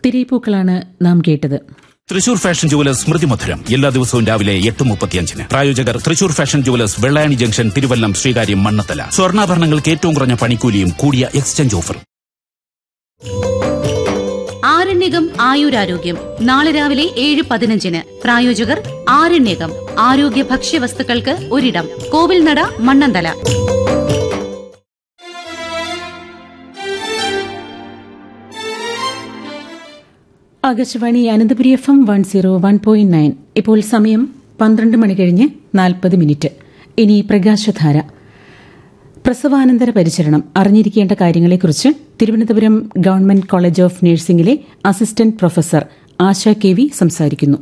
തിരയിപ്പൂക്കളാണ് നാം കേട്ടത് Thrissur fashion jewellers സ്മൃതി മധുരം എല്ലാ ദിവസവും രാവിലെ എട്ട് മുപ്പത്തിയഞ്ചിന് പ്രായോജകർ Thrissur fashion jewellers Vellayani junction Thiruvallam Sreekaryam Mannathala സ്വർണ്ണാഭരണങ്ങൾക്ക് ഏറ്റവും കുറഞ്ഞ പണിക്കൂലിയും കൂടിയ എക്സ്ചേഞ്ച് ഓഫർ ആരണ്യകം ആയുരാരോഗ്യം നാളെ രാവിലെ ഏഴ് പതിനഞ്ചിന് പ്രായോജകർ ആരണ്യകം ആരോഗ്യ ഭക്ഷ്യവസ്തുക്കൾക്ക് ഒരിടം Kovilnada Mannanthala Akashvani Ananthapuri F M one zero one point nine ഇപ്പോൾ സമയം പന്ത്രണ്ട് മണി കഴിഞ്ഞ് നാൽപ്പത് മിനിറ്റ് ഇനി പ്രകാശധാര പ്രസവാനന്തര പരിചരണം അറിഞ്ഞിരിക്കേണ്ട കാര്യങ്ങളെക്കുറിച്ച് തിരുവനന്തപുരം ഗവൺമെന്റ് കോളേജ് ഓഫ് നഴ്സിംഗിലെ assistant professor Asha K V സംസാരിക്കുന്നു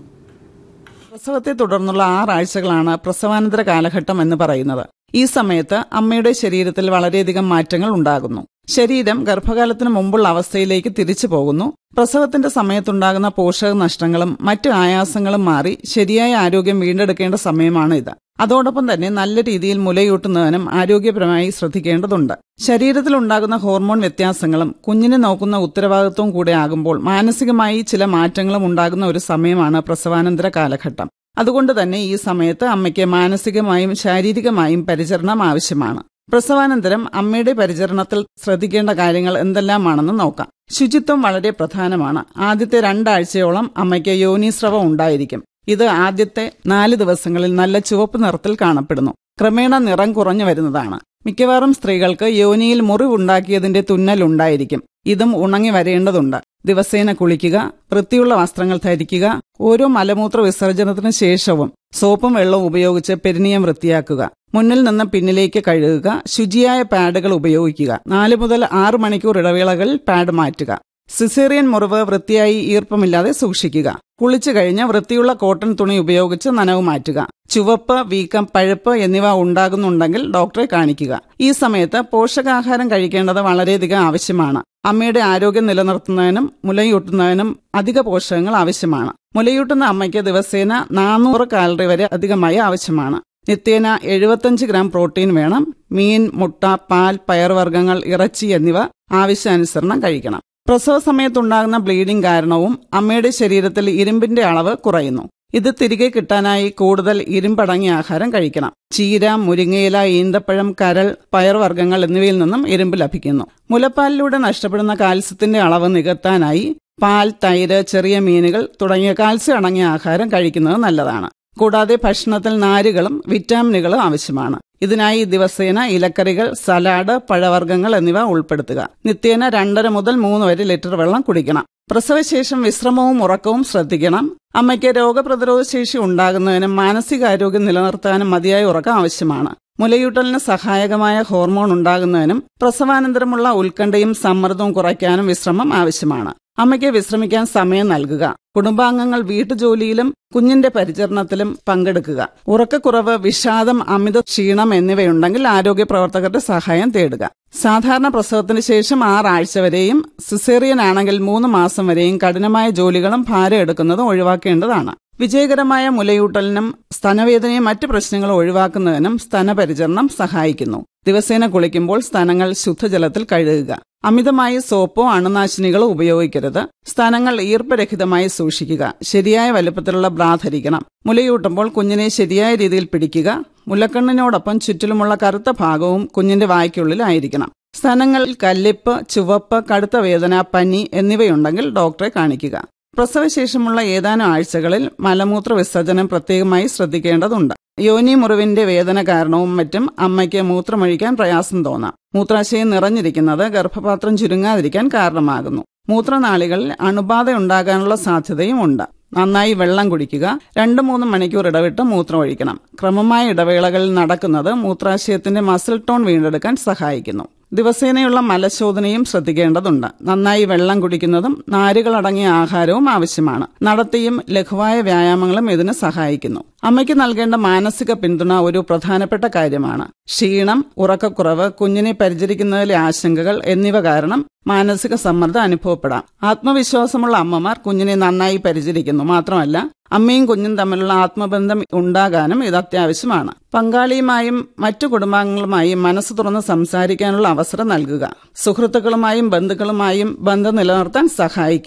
പ്രസവത്തെ തുടർന്നുള്ള ആറാഴ്ചകളാണ് പ്രസവാനന്തര കാലഘട്ടം എന്ന് പറയുന്നത് ഈ സമയത്ത് അമ്മയുടെ ശരീരത്തിൽ വളരെയധികം മാറ്റങ്ങൾ ഉണ്ടാകുന്നു ശരീരം ഗർഭകാലത്തിന് മുമ്പുള്ള അവസ്ഥയിലേക്ക് തിരിച്ചു പോകുന്നു പ്രസവത്തിന്റെ സമയത്തുണ്ടാകുന്ന പോഷക നഷ്ടങ്ങളും മറ്റു ആയാസങ്ങളും മാറി ശരിയായ ആരോഗ്യം വീണ്ടെടുക്കേണ്ട സമയമാണ് ഇത് അതോടൊപ്പം തന്നെ നല്ല രീതിയിൽ മുലയൂട്ടുന്നതിനും ആരോഗ്യപരമായി ശ്രദ്ധിക്കേണ്ടതുണ്ട് ശരീരത്തിൽ ഉണ്ടാകുന്ന ഹോർമോൺ വ്യത്യാസങ്ങളും കുഞ്ഞിനെ നോക്കുന്ന ഉത്തരവാദിത്വവും കൂടെ ആകുമ്പോൾ മാനസികമായി ചില മാറ്റങ്ങളും ഉണ്ടാകുന്ന ഒരു സമയമാണ് പ്രസവാനന്തര കാലഘട്ടം അതുകൊണ്ട് തന്നെ ഈ സമയത്ത് അമ്മയ്ക്ക് മാനസികമായും ശാരീരികമായും പരിചരണം ആവശ്യമാണ് പ്രസവാനന്തരം അമ്മയുടെ പരിചരണത്തിൽ ശ്രദ്ധിക്കേണ്ട കാര്യങ്ങൾ എന്തെല്ലാമാണെന്ന് നോക്കാം ശുചിത്വം വളരെ പ്രധാനമാണ് ആദ്യത്തെ രണ്ടാഴ്ചയോളം അമ്മയ്ക്ക് യോനീസ്രവം ഉണ്ടായിരിക്കും ഇത് ആദ്യത്തെ നാല് ദിവസങ്ങളിൽ നല്ല ചുവപ്പ് നിറത്തിൽ കാണപ്പെടുന്നു ക്രമേണ നിറം കുറഞ്ഞു വരുന്നതാണ് മിക്കവാറും സ്ത്രീകൾക്ക് യോനിയിൽ മുറിവുണ്ടാക്കിയതിന്റെ തുന്നൽ ഉണ്ടായിരിക്കും ഇതും ഉണങ്ങി വരേണ്ടതുണ്ട് ദിവസേന കുളിക്കുക വൃത്തിയുള്ള വസ്ത്രങ്ങൾ ധരിക്കുക ഓരോ മലമൂത്ര വിസർജനത്തിന് ശേഷവും സോപ്പും വെള്ളവും ഉപയോഗിച്ച് പെരിനിയം വൃത്തിയാക്കുക മുന്നിൽ നിന്ന് പിന്നിലേക്ക് കഴുകുക ശുചിയായ പാഡുകൾ ഉപയോഗിക്കുക നാല് മുതൽ ആറ് മണിക്കൂർ ഇടവേളകളിൽ പാഡ് മാറ്റുക സിസേറിയൻ മുറിവ് വൃത്തിയായി ഈർപ്പമില്ലാതെ സൂക്ഷിക്കുക കുളിച്ചു കഴിഞ്ഞ് വൃത്തിയുള്ള കോട്ടൺ തുണി ഉപയോഗിച്ച് നനവ് മാറ്റുക ചുവപ്പ് വീക്കം പഴുപ്പ് എന്നിവ ഉണ്ടാകുന്നുണ്ടെങ്കിൽ ഡോക്ടറെ കാണിക്കുക ഈ സമയത്ത് പോഷകാഹാരം കഴിക്കേണ്ടത് വളരെയധികം ആവശ്യമാണ് അമ്മയുടെ ആരോഗ്യം നിലനിർത്തുന്നതിനും മുലയൂട്ടുന്നതിനും അധിക പോഷകങ്ങൾ ആവശ്യമാണ് മുലയൂട്ടുന്ന അമ്മയ്ക്ക് ദിവസേന നാനൂറ് കാലറി വരെ അധികമായി ആവശ്യമാണ് നിത്യേന എഴുപത്തഞ്ച് ഗ്രാം പ്രോട്ടീൻ വേണം മീൻ മുട്ട പാൽ പയർവർഗ്ഗങ്ങൾ ഇറച്ചി എന്നിവ ആവശ്യാനുസരണം കഴിക്കണം പ്രസവ സമയത്തുണ്ടാകുന്ന ബ്ലീഡിംഗ് കാരണവും അമ്മയുടെ ശരീരത്തിൽ ഇരുമ്പിന്റെ അളവ് കുറയുന്നു ഇത് തിരികെ കിട്ടാനായി കൂടുതൽ ഇരുമ്പടങ്ങിയ ആഹാരം കഴിക്കണം ചീര മുരിങ്ങയില ഈന്തപ്പഴം കരൾ പയർവർഗ്ഗങ്ങൾ എന്നിവയിൽ നിന്നും ഇരുമ്പ് ലഭിക്കുന്നു മുലപ്പാലിലൂടെ നഷ്ടപ്പെടുന്ന കാൽസ്യത്തിന്റെ അളവ് നികത്താനായി പാൽ തൈര് ചെറിയ മീനുകൾ തുടങ്ങിയ കാൽസ്യം അടങ്ങിയ ആഹാരം കഴിക്കുന്നത് നല്ലതാണ് കൂടാതെ ഭക്ഷണത്തിൽ നാരുകളും വിറ്റാമിനുകളും ആവശ്യമാണ് ഇതിനായി ദിവസേന ഇലക്കറികൾ സലാഡ് പഴവർഗ്ഗങ്ങൾ എന്നിവ ഉൾപ്പെടുത്തുക നിത്യേന രണ്ടര മുതൽ മൂന്ന് വരെ ലിറ്റർ വെള്ളം കുടിക്കണം പ്രസവശേഷം വിശ്രമവും ഉറക്കവും ശ്രദ്ധിക്കണം അമ്മയ്ക്ക് രോഗപ്രതിരോധ ശേഷി ഉണ്ടാകുന്നതിനും മാനസികാരോഗ്യം നിലനിർത്താനും മതിയായ ഉറക്കം ആവശ്യമാണ് മുലയൂട്ടലിന് സഹായകമായ ഹോർമോൺ ഉണ്ടാകുന്നതിനും പ്രസവാനന്തരമുള്ള ഉത്കണ്ഠയും സമ്മർദ്ദവും കുറയ്ക്കാനും വിശ്രമം ആവശ്യമാണ് അമ്മയ്ക്ക് വിശ്രമിക്കാൻ സമയം നൽകുക കുടുംബാംഗങ്ങൾ വീട്ടുജോലിയിലും കുഞ്ഞിന്റെ പരിചരണത്തിലും പങ്കെടുക്കുക ഉറക്കക്കുറവ് വിഷാദം അമിത ക്ഷീണം എന്നിവയുണ്ടെങ്കിൽ ആരോഗ്യ പ്രവർത്തകരുടെ സഹായം തേടുക സാധാരണ പ്രസവത്തിന് ശേഷം ആറാഴ്ച വരെയും സിസേറിയൻ ആണെങ്കിൽ മൂന്ന് മാസം വരെയും കഠിനമായ ജോലികളും ഭാരം എടുക്കുന്നതും ഒഴിവാക്കേണ്ടതാണ് വിജയകരമായ മുലയൂട്ടലിനും സ്തനവേദനയും മറ്റ് പ്രശ്നങ്ങളും ഒഴിവാക്കുന്നതിനും സ്തനപരിചരണം സഹായിക്കുന്നു ദിവസേന കുളിക്കുമ്പോൾ സ്തനങ്ങൾ ശുദ്ധജലത്തിൽ കഴുകുക അമിതമായി സോപ്പോ അണുനാശിനികളോ ഉപയോഗിക്കരുത് സ്ഥാനങ്ങൾ ഈർപ്പരഹിതമായി സൂക്ഷിക്കുക ശരിയായ വലുപ്പത്തിലുള്ള ബ്രാ ധരിക്കണം മുലയൂട്ടുമ്പോൾ കുഞ്ഞിനെ ശരിയായ രീതിയിൽ പിടിക്കുക മുലക്കണ്ണിനോടൊപ്പം ചുറ്റിലുമുള്ള കറുത്ത ഭാഗവും കുഞ്ഞിന്റെ വായ്ക്കുള്ളിലായിരിക്കണം സ്ഥാനങ്ങളിൽ കല്ലിപ്പ് ചുവപ്പ് കടുത്ത വേദന പനി എന്നിവയുണ്ടെങ്കിൽ ഡോക്ടറെ കാണിക്കുക പ്രസവശേഷമുള്ള ഏതാനും ആഴ്ചകളിൽ മലമൂത്ര വിസർജനം പ്രത്യേകമായി ശ്രദ്ധിക്കേണ്ടതുണ്ട് യോനി മുറിവിന്റെ വേദന കാരണവും മറ്റും അമ്മയ്ക്ക് മൂത്രമൊഴിക്കാൻ പ്രയാസം തോന്നാം മൂത്രാശയം നിറഞ്ഞിരിക്കുന്നത് ഗർഭപാത്രം ചുരുങ്ങാതിരിക്കാൻ കാരണമാകുന്നു മൂത്രനാളികളിൽ അണുബാധ ഉണ്ടാകാനുള്ള സാധ്യതയും ഉണ്ട് നന്നായി വെള്ളം കുടിക്കുക രണ്ട് മൂന്ന് മണിക്കൂർ ഇടവിട്ട് മൂത്രം ഒഴിക്കണം ക്രമമായ ഇടവേളകളിൽ നടക്കുന്നത് മൂത്രാശയത്തിന്റെ മസിൽ ടോൺ വീണ്ടെടുക്കാൻ സഹായിക്കുന്നു ദിവസേനയുള്ള മലശോധനയും ശ്രദ്ധിക്കേണ്ടതുണ്ട് നന്നായി വെള്ളം കുടിക്കുന്നതും നാരുകളടങ്ങിയ ആഹാരവും ആവശ്യമാണ് നടത്തിയും ലഘുവായ വ്യായാമങ്ങളും ഇതിന് സഹായിക്കുന്നു അമ്മയ്ക്ക് നൽകേണ്ട മാനസിക പിന്തുണ ഒരു പ്രധാനപ്പെട്ട കാര്യമാണ് ക്ഷീണം ഉറക്കക്കുറവ് കുഞ്ഞിനെ പരിചരിക്കുന്നതിലെ ആശങ്കകൾ എന്നിവ കാരണം മാനസിക സമ്മർദ്ദം അനുഭവപ്പെടാം ആത്മവിശ്വാസമുള്ള അമ്മമാർ കുഞ്ഞിനെ നന്നായി പരിചരിക്കുന്നു മാത്രമല്ല അമ്മയും കുഞ്ഞും തമ്മിലുള്ള ആത്മബന്ധം ഉണ്ടാകാനും ഇത് അത്യാവശ്യമാണ് പങ്കാളിയുമായും മറ്റു കുടുംബാംഗങ്ങളുമായും മനസ്സ് തുറന്ന് സംസാരിക്കാനുള്ള അവസരം നൽകുക സുഹൃത്തുക്കളുമായും ബന്ധുക്കളുമായും ബന്ധം നിലനിർത്താൻ സഹായിക്കുക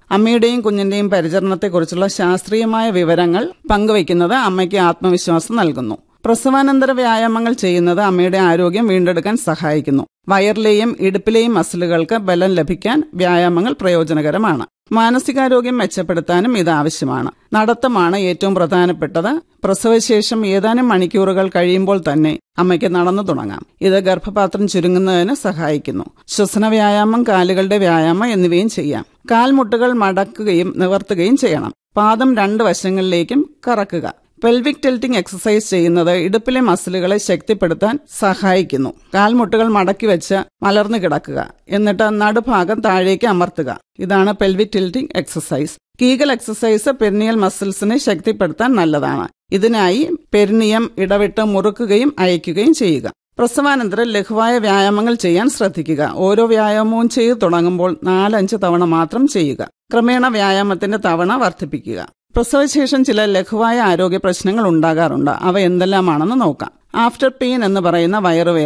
അമ്മയുടെയും കുഞ്ഞിന്റെയും പരിചരണത്തെക്കുറിച്ചുള്ള ശാസ്ത്രീയമായ വിവരങ്ങൾ പങ്കുവയ്ക്കുന്നത് അമ്മയ്ക്ക് ആത്മവിശ്വാസം നൽകുന്നു പ്രസവാനന്തര വ്യായാമങ്ങൾ ചെയ്യുന്നത് അമ്മയുടെ ആരോഗ്യം വീണ്ടെടുക്കാൻ സഹായിക്കുന്നു വയറിലെയും ഇടുപ്പിലെയും മസിലുകൾക്ക് ബലം ലഭിക്കാൻ വ്യായാമങ്ങൾ പ്രയോജനകരമാണ് മാനസികാരോഗ്യം മെച്ചപ്പെടുത്താനും ഇത് ആവശ്യമാണ് നടത്തമാണ് ഏറ്റവും പ്രധാനപ്പെട്ടത് പ്രസവശേഷം ഏതാനും മണിക്കൂറുകൾ കഴിയുമ്പോൾ തന്നെ അമ്മയ്ക്ക് നടന്നു തുടങ്ങാം ഇത് ഗർഭപാത്രം ചുരുങ്ങുന്നതിന് സഹായിക്കുന്നു ശ്വസന വ്യായാമം കാലുകളുടെ വ്യായാമം എന്നിവയും ചെയ്യാം കാൽമുട്ടുകൾ മടക്കുകയും നിവർത്തുകയും ചെയ്യണം പാദം രണ്ട് വശങ്ങളിലേക്കും കറക്കുക പെൽവിക് ടിൽറ്റിംഗ് എക്സസൈസ് ചെയ്യുന്നത് ഇടുപ്പിലെ മസിലുകളെ ശക്തിപ്പെടുത്താൻ സഹായിക്കുന്നു കാൽമുട്ടുകൾ മടക്കി വെച്ച് മലർന്നു കിടക്കുക എന്നിട്ട് നടുഭാഗം താഴേക്ക് അമർത്തുക ഇതാണ് pelvic tilting exercise Kegel exercise perineal മസിൽസിനെ ശക്തിപ്പെടുത്താൻ നല്ലതാണ് ഇതിനായി പെരിനിയം ഇടവിട്ട് മുറുക്കുകയും അയക്കുകയും ചെയ്യുക പ്രസവാനന്തരം ലഘുവായ വ്യായാമങ്ങൾ ചെയ്യാൻ ശ്രദ്ധിക്കുക ഓരോ വ്യായാമവും ചെയ്തു തുടങ്ങുമ്പോൾ നാലഞ്ച് തവണ മാത്രം ചെയ്യുക ക്രമേണ വ്യായാമത്തിന്റെ തവണ വർദ്ധിപ്പിക്കുക പ്രസവശേഷം ചില ലഘുവായ ആരോഗ്യ പ്രശ്നങ്ങൾ ഉണ്ടാകാറുണ്ട് അവ എന്തെല്ലാമാണെന്ന് നോക്കാം ആഫ്റ്റർ പെയിൻ എന്ന് പറയുന്ന വയറുവേദന